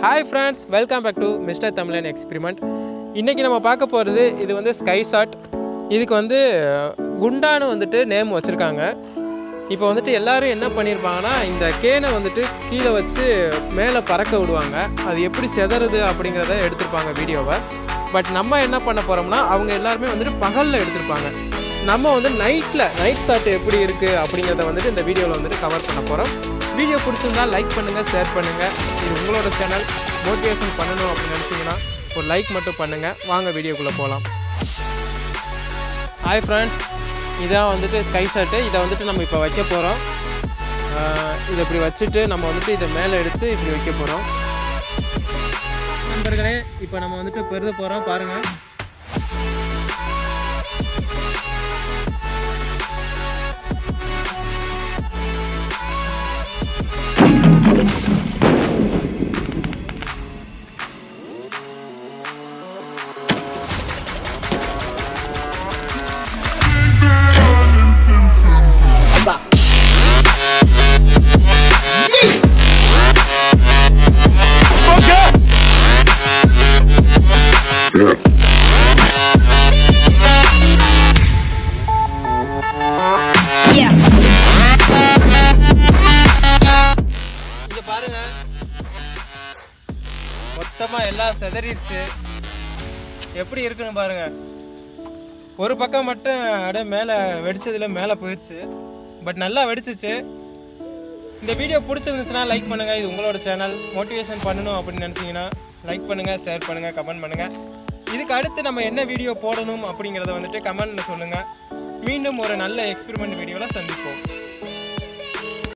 Hi friends welcome back to mister Tamizhan experiment இன்றைக்கி நம்ம பார்க்க போகிறது இது வந்து ஸ்கை ஷாட் இதுக்கு வந்து குண்டான்னு வந்துட்டு நேம் வச்சுருக்காங்க இப்போ வந்துட்டு எல்லாரும் என்ன பண்ணியிருப்பாங்கன்னா இந்த கேனை வந்துட்டு கீழே வச்சு மேலே பறக்க விடுவாங்க அது எப்படி செதறுது அப்படிங்கிறத எடுத்திருப்பாங்க வீடியோவை பட் நம்ம என்ன பண்ண போகிறோம்னா அவங்க எல்லாருமே வந்துட்டு பகலில் எடுத்திருப்பாங்க நம்ம வந்து நைட்டில் நைட் ஷாட் எப்படி இருக்குது அப்படிங்கிறத வந்துட்டு இந்த வீடியோவில் வந்துட்டு கவர் பண்ண போகிறோம் வீடியோ பிடிச்சிருந்தா லைக் பண்ணுங்கள் ஷேர் பண்ணுங்கள் இது உங்களோட சேனல் மோட்டிவேஷன் பண்ணணும் அப்படின்னு நினச்சிங்கன்னா ஒரு லைக் மட்டும் பண்ணுங்கள் வாங்க வீடியோக்குள்ளே போகலாம் ஹாய் ஃப்ரெண்ட்ஸ் இதான் வந்துட்டு ஸ்கை ஷாட்டு இதை வந்துட்டு நம்ம இப்போ வைக்க போகிறோம் இதை இப்படி வச்சுட்டு நம்ம வந்துட்டு இதை மேலே எடுத்து இப்படி வைக்க போகிறோம் நண்பர்களே இப்போ நம்ம வந்துட்டு பெருத போகிறோம் பாருங்கள் Yeah. இங்க பாருங்க மொத்தமா எல்லாம் செதறிடுச்சு எப்படி இருக்குன்னு பாருங்க ஒரு பக்கம் மட்டும் அப்படியே மேலே வெடிச்சதுல மேலே போயிடுச்சு பட் நல்லா வெடிச்சிச்சு இந்த வீடியோ பிடிச்சிருந்துச்சுன்னா லைக் பண்ணுங்க இது உங்களோட சேனல் மோட்டிவேஷன் பண்ணணும் அப்படின்னு நினச்சிங்கன்னா லைக் பண்ணுங்க ஷேர் பண்ணுங்க கமெண்ட் பண்ணுங்க இதுக்கு அடுத்து நம்ம என்ன வீடியோ போடணும் அப்படிங்கிறத வந்துட்டு கமெண்ட்ல சொல்லுங்க மீண்டும் ஒரு நல்ல எக்ஸ்பெரிமெண்ட் வீடியோவில் சந்திப்போம்